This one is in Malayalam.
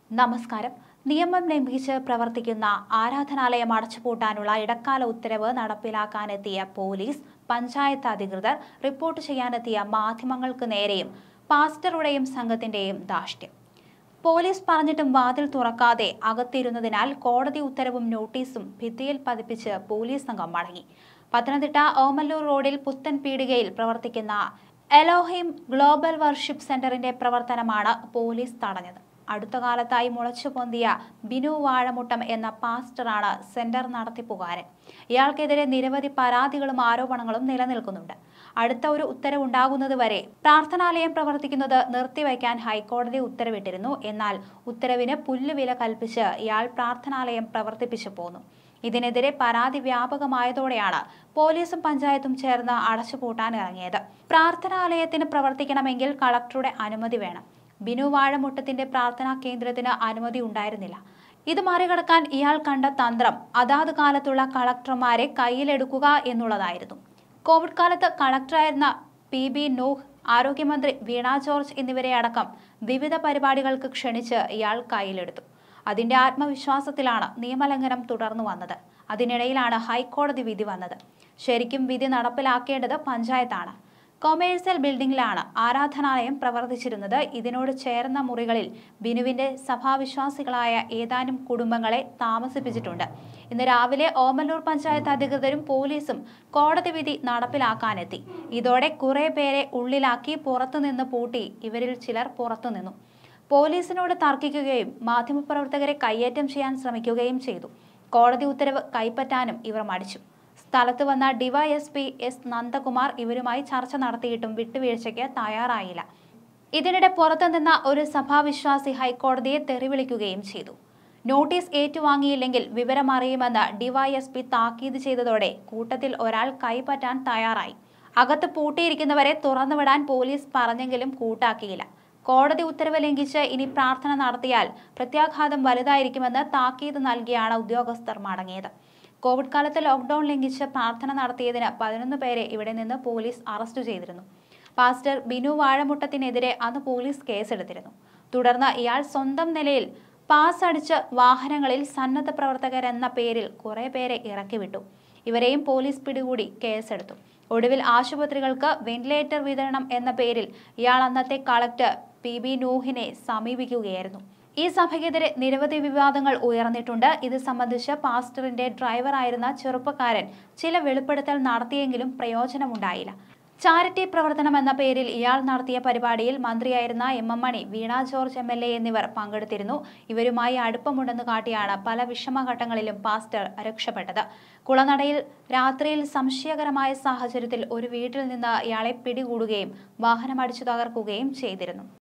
നമസ്കാരം നിയമം ലംഘിച്ച് പ്രവർത്തിക്കുന്ന ആരാധനാലയം അടച്ചുപൂട്ടാനുള്ള ഇടക്കാല ഉത്തരവ് നടപ്പിലാക്കാനെത്തിയ പോലീസ് പഞ്ചായത്ത് അധികൃതർ റിപ്പോർട്ട് ചെയ്യാനെത്തിയ മാധ്യമങ്ങൾക്ക് നേരെയും പാസ്റ്ററുടെയും സംഘത്തിന്റെയും ധാർഷ്ട്യം പോലീസ് പറഞ്ഞിട്ടും വാതിൽ തുറക്കാതെ അകത്തിരുന്നതിനാൽ കോടതി ഉത്തരവും നോട്ടീസും ഭിത്തിയിൽ പതിപ്പിച്ച് പോലീസ് സംഘം മടങ്ങി പത്തനംതിട്ട ഓമല്ലൂർ റോഡിൽ പുത്തൻ പീടികയിൽ പ്രവർത്തിക്കുന്ന എലോഹിം ഗ്ലോബൽ വർഷിപ്പ് സെന്ററിന്റെ പ്രവർത്തനമാണ് പോലീസ് തടഞ്ഞത് അടുത്ത കാലത്തായി മുളച്ചു പൊന്തിയ ബിനു വാഴമുട്ടം എന്ന പാസ്റ്ററാണ് സെന്റർ നടത്തിപ്പുകാരൻ ഇയാൾക്കെതിരെ നിരവധി പരാതികളും ആരോപണങ്ങളും നിലനിൽക്കുന്നുണ്ട് അടുത്ത ഒരു ഉത്തരവുണ്ടാകുന്നത് വരെ പ്രാർത്ഥനാലയം പ്രവർത്തിക്കുന്നത് നിർത്തിവയ്ക്കാൻ ഹൈക്കോടതി ഉത്തരവിട്ടിരുന്നു എന്നാൽ ഉത്തരവിന് പുല്ലുവില കൽപ്പിച്ച് ഇയാൾ പ്രാർത്ഥനാലയം പ്രവർത്തിപ്പിച്ചു പോന്നു ഇതിനെതിരെ പരാതി വ്യാപകമായതോടെയാണ് പോലീസും പഞ്ചായത്തും ചേർന്ന് അടച്ചുപൂട്ടാൻ ഇറങ്ങിയത് പ്രാർത്ഥനാലയത്തിന് പ്രവർത്തിക്കണമെങ്കിൽ കളക്ടറുടെ അനുമതി വേണം ബിനു വാഴമുട്ടത്തിന്റെ പ്രാർത്ഥനാ കേന്ദ്രത്തിന് അനുമതി ഉണ്ടായിരുന്നില്ല ഇത് മറികടക്കാൻ ഇയാൾ കണ്ട തന്ത്രം അതാത് കാലത്തുള്ള കളക്ടർമാരെ കയ്യിലെടുക്കുക എന്നുള്ളതായിരുന്നു കോവിഡ് കാലത്ത് കളക്ടറായിരുന്ന പി ബി നൂഹ് ആരോഗ്യമന്ത്രി വീണ ജോർജ് എന്നിവരെ അടക്കം വിവിധ പരിപാടികൾക്ക് ക്ഷണിച്ച് ഇയാൾ കയ്യിലെടുത്തു അതിന്റെ ആത്മവിശ്വാസത്തിലാണ് നിയമലംഘനം തുടർന്നു വന്നത് അതിനിടയിലാണ് ഹൈക്കോടതി വിധി വന്നത് ശരിക്കും വിധി നടപ്പിലാക്കേണ്ടത് പഞ്ചായത്താണ് കൊമേഴ്സ്യൽ ബിൽഡിംഗിലാണ് ആരാധനാലയം പ്രവർത്തിച്ചിരുന്നത് ഇതിനോട് ചേർന്ന മുറികളിൽ ബിനുവിന്റെ സഭാവിശ്വാസികളായ ഏതാനും കുടുംബങ്ങളെ താമസിപ്പിച്ചിട്ടുണ്ട് ഇന്ന് രാവിലെ ഓമല്ലൂർ പഞ്ചായത്ത് അധികൃതരും പോലീസും കോടതി വിധി നടപ്പിലാക്കാനെത്തി ഇതോടെ കുറെ പേരെ ഉള്ളിലാക്കി പുറത്തുനിന്ന് പൂട്ടി ഇവരിൽ ചിലർ പുറത്തുനിന്നു പോലീസിനോട് തർക്കിക്കുകയും മാധ്യമപ്രവർത്തകരെ കയ്യേറ്റം ചെയ്യാൻ ശ്രമിക്കുകയും ചെയ്തു കോടതി ഉത്തരവ് കൈപ്പറ്റാനും ഇവർ മടിച്ചു സ്ഥലത്ത് വന്ന ഡിവൈഎസ്പി എസ് നന്ദകുമാർ ഇവരുമായി ചർച്ച നടത്തിയിട്ടും വിട്ടുവീഴ്ചയ്ക്ക് തയ്യാറായില്ല ഇതിനിടെ പുറത്തുനിന്ന ഒരു സഭാവിശ്വാസി ഹൈക്കോടതിയെ തെറിവിളിക്കുകയും ചെയ്തു നോട്ടീസ് ഏറ്റുവാങ്ങിയില്ലെങ്കിൽ വിവരമറിയുമെന്ന് ഡിവൈഎസ്പി താക്കീത് ചെയ്തതോടെ കൂട്ടത്തിൽ ഒരാൾ കൈപ്പറ്റാൻ തയ്യാറായി അകത്ത് പൂട്ടിയിരിക്കുന്നവരെ തുറന്നുവിടാൻ പോലീസ് പറഞ്ഞെങ്കിലും കൂട്ടാക്കിയില്ല കോടതി ഉത്തരവ് ലംഘിച്ച് ഇനി പ്രാർത്ഥന നടത്തിയാൽ പ്രത്യാഘാതം വലുതായിരിക്കുമെന്ന് താക്കീത് നൽകിയാണ് ഉദ്യോഗസ്ഥർ മടങ്ങിയത് കോവിഡ് കാലത്ത് ലോക്ക്ഡൌൺ ലംഘിച്ച് പ്രാർത്ഥന നടത്തിയതിന് പതിനൊന്ന് പേരെ ഇവിടെ നിന്ന് പോലീസ് അറസ്റ്റ് ചെയ്തിരുന്നു പാസ്റ്റർ ബിനു വാഴമുട്ടത്തിനെതിരെ അന്ന് പോലീസ് കേസെടുത്തിരുന്നു തുടർന്ന് ഇയാൾ സ്വന്തം നിലയിൽ പാസ് അടിച്ച് വാഹനങ്ങളിൽ സന്നദ്ധ പ്രവർത്തകരെന്ന പേരിൽ കുറെ പേരെ ഇറക്കിവിട്ടു ഇവരെയും പോലീസ് പിടികൂടി കേസെടുത്തു ഒടുവിൽ ആശുപത്രികൾക്ക് വെന്റിലേറ്റർ വിതരണം എന്ന പേരിൽ ഇയാൾ അന്നത്തെ കളക്ടർ പി ബി നൂഹിനെ സമീപിക്കുകയായിരുന്നു ഈ സഭയ്ക്കെതിരെ നിരവധി വിവാദങ്ങൾ ഉയർന്നിട്ടുണ്ട് ഇത് സംബന്ധിച്ച് പാസ്റ്ററിന്റെ ഡ്രൈവറായിരുന്ന ചെറുപ്പക്കാരൻ ചില വെളിപ്പെടുത്തൽ നടത്തിയെങ്കിലും പ്രയോജനമുണ്ടായില്ല ചാരിറ്റി പ്രവർത്തനം എന്ന പേരിൽ ഇയാൾ നടത്തിയ പരിപാടിയിൽ മന്ത്രിയായിരുന്ന M M Mani Veena George M L A എന്നിവർ പങ്കെടുത്തിരുന്നു ഇവരുമായി അടുപ്പമുണ്ടെന്ന് കാട്ടിയാണ് പല വിഷമഘട്ടങ്ങളിലും പാസ്റ്റർ രക്ഷപ്പെട്ടത് കുളനടയിൽ രാത്രിയിൽ സംശയകരമായ സാഹചര്യത്തിൽ ഒരു വീട്ടിൽ നിന്ന് ഇയാളെ പിടികൂടുകയും വാഹനം അടിച്ചു തകർക്കുകയും ചെയ്തിരുന്നു